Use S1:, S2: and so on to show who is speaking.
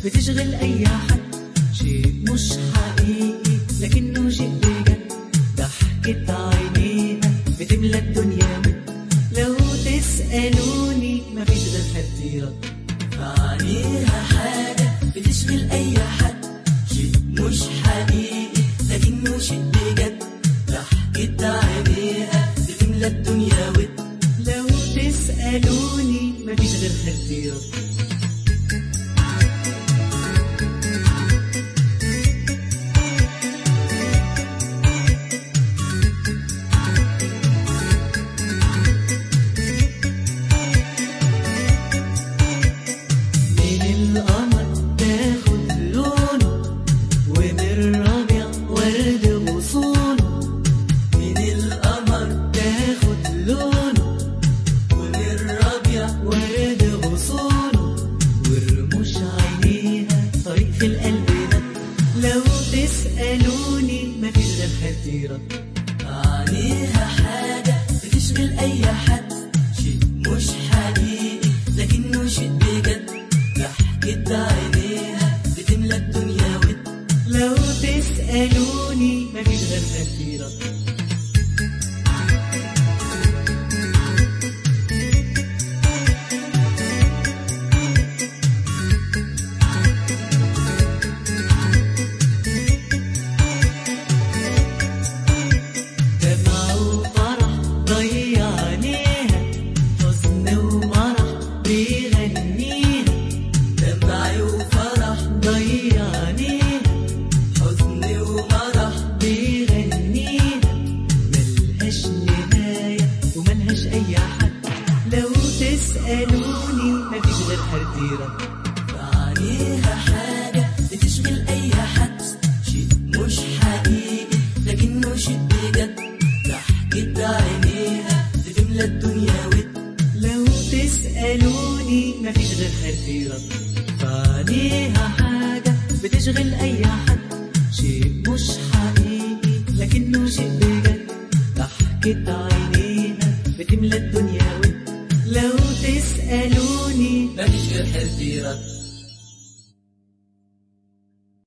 S1: بتشغل أي حد شيء مش حقيقي لكنه شيء بجد ضحكة عينيها بتملى الدنيا من لو تسألوني مفيش غير حد يرد
S2: عليها حاجة بتشغل أي حد شيء مش حقيقي لكنه شيء بجد ضحكة عينيها بتملى الدنيا ود
S1: لو تسألوني مفيش غير حد يرد من القمر تاخد لونه ومن الربيع ورد غصونه
S2: من القمر
S1: تاخد لونه
S2: ومن الربيع
S1: ورد غصونه ورموش عينيها طريق في القلب ده لو تسألوني مفيش غير حد يرد
S2: عليها حاجة بتشغل أي حد شيء مش حقيقي لكنه شيء بجد ضحكة عينيها بتملى الدنيا ود
S1: لو تسألوني مفيش غير حد يرد دمع وفرح ضيع عينيها حزن ومرح بيغنيها
S2: دمعي وفرح
S1: ضيع عينيها
S2: حزن ومرح
S1: بيغنيها ملهاش نهاية وملهاش أي حد لو تسألوني مفيش غير حرديرة
S2: عليها حاجة بتشغل أي حد شيء مش حقيقي لكنه شيء بجد ضحكة عينيها بتملى الدنيا ود
S1: لو تسألوني مفيش غير حرديرة فعليها حاجة بتشغل أي حد شيء مش حقيقي لكنه شيء بجد ضحكة عينيها بتملى الدنيا ود لو تسألوني
S2: مفيش غير حرديرة